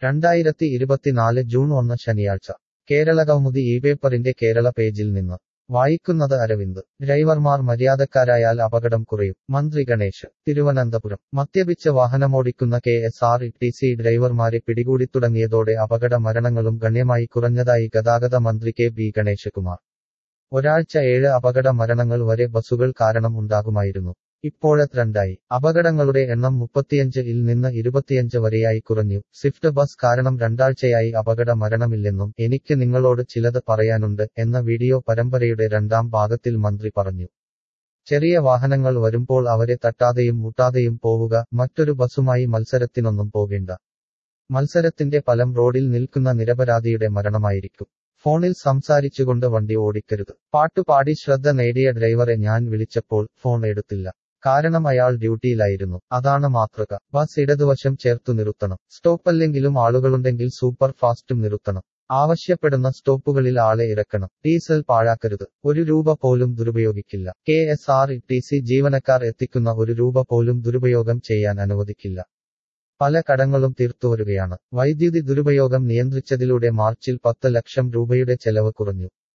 രണ്ടായിരത്തി ഇരുപത്തിനാല് ജൂൺ ഒന്ന് ശനിയാഴ്ച കേരളകൗമുദി ഈ പേപ്പറിന്റെ കേരള പേജിൽ നിന്ന് വായിക്കുന്നത് അരവിന്ദ് ഡ്രൈവർമാർ മര്യാദക്കാരായാൽ അപകടം കുറയും മന്ത്രി ഗണേശ് തിരുവനന്തപുരം മദ്യപിച്ച് വാഹനമോടിക്കുന്ന K S R T C ഡ്രൈവർമാരെ പിടികൂടിത്തുടങ്ങിയതോടെ അപകട മരണങ്ങളും ഗണ്യമായി കുറഞ്ഞതായി ഗതാഗത മന്ത്രി കെ ബി ഗണേശകുമാർ ഒരാഴ്ച ഏഴ് അപകട മരണങ്ങൾ വരെ ബസുകൾ കാരണം ഉണ്ടാകുമായിരുന്നു ഇപ്പോഴത്രണ്ടായി അപകടങ്ങളുടെ എണ്ണം മുപ്പത്തിയഞ്ച് ഇൽ നിന്ന് ഇരുപത്തിയഞ്ച് വരെയായി കുറഞ്ഞു സ്വിഫ്റ്റ് ബസ് കാരണം രണ്ടാഴ്ചയായി അപകട മരണമില്ലെന്നും എനിക്ക് നിങ്ങളോട് ചിലത് പറയാനുണ്ട് എന്ന വീഡിയോ പരമ്പരയുടെ രണ്ടാം ഭാഗത്തിൽ മന്ത്രി പറഞ്ഞു ചെറിയ വാഹനങ്ങൾ വരുമ്പോൾ അവരെ തട്ടാതെയും മുട്ടാതെയും പോവുക മറ്റൊരു ബസുമായി മത്സരത്തിനൊന്നും പോകേണ്ട മത്സരത്തിന്റെ ഫലം റോഡിൽ നിൽക്കുന്ന നിരപരാധിയുടെ മരണമായിരിക്കും ഫോണിൽ സംസാരിച്ചുകൊണ്ട് വണ്ടി ഓടിക്കരുത് പാട്ടുപാടി ശ്രദ്ധ നേടിയ ഡ്രൈവറെ ഞാൻ വിളിച്ചപ്പോൾ ഫോൺ എടുത്തില്ല കാരണം അയാൾ ഡ്യൂട്ടിയിലായിരുന്നു അതാണ് മാതൃക ബസ് ഇടതുവശം ചേർത്തു നിർത്തണം സ്റ്റോപ്പല്ലെങ്കിലും ആളുകളുണ്ടെങ്കിൽ സൂപ്പർ ഫാസ്റ്റും നിർത്തണം ആവശ്യപ്പെടുന്ന സ്റ്റോപ്പുകളിൽ ആളെ ഇറക്കണം ഡീസൽ പാഴാക്കരുത് ഒരു രൂപ പോലും ദുരുപയോഗിക്കില്ല K S R T C ജീവനക്കാർ എത്തിക്കുന്ന ഒരു രൂപ പോലും ദുരുപയോഗം ചെയ്യാൻ അനുവദിക്കില്ല പല കടങ്ങളും തീർത്തുവരികയാണ് വൈദ്യുതി ദുരുപയോഗം നിയന്ത്രിച്ചതിലൂടെ മാർച്ചിൽ പത്ത് ലക്ഷം രൂപയുടെ ചെലവ് കുറഞ്ഞു